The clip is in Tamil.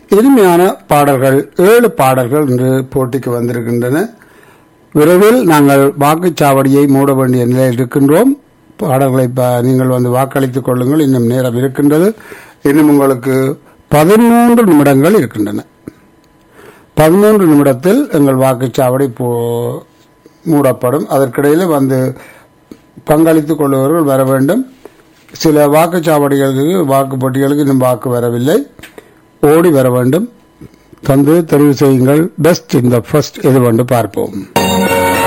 இனிமையான பாடல்கள் ஏழு பாடல்கள் இன்று போட்டிக்கு வந்திருக்கின்றன விரைவில் நாங்கள் வாக்குச்சாவடியை மூட வேண்டிய நிலையில் இருக்கின்றோம் பாடல்களை ப- நீங்கள் வந்து வாக்களித்துக் கொள்ளுங்கள் இன்னும் நேரம் இருக்கின்றது இன்னும் உங்களுக்கு பதிமூன்று நிமிடங்கள் இருக்கின்றன பதிமூன்று நிமிடத்தில் எங்கள் வாக்குச்சாவடி போ- மூடப்படும் அதற்கிடையில் வந்து பங்களித்துக் கொள்பவர்கள் வர வேண்டும் சில வாக்குச்சாவடிகளுக்கு வாக்கு போட்டிகளுக்கு இன்னும் வாக்கு வரவில்லை ஓடி வர வேண்டும் தந்து தெரிவு செய்யுங்கள் பெஸ்ட் இந்த ஃபர்ஸ்ட் எது வந்து பார்ப்போம்